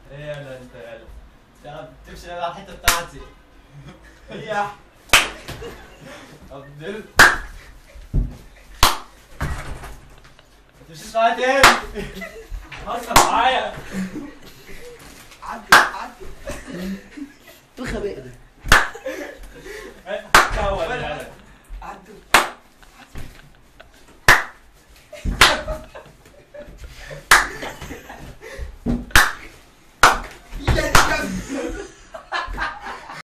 يلا انت يلا تعال تمشي على الحته بتاعتي ريح عبد تمشيش معايا تاني هزر معايا عدي عدي ايه الغباء ده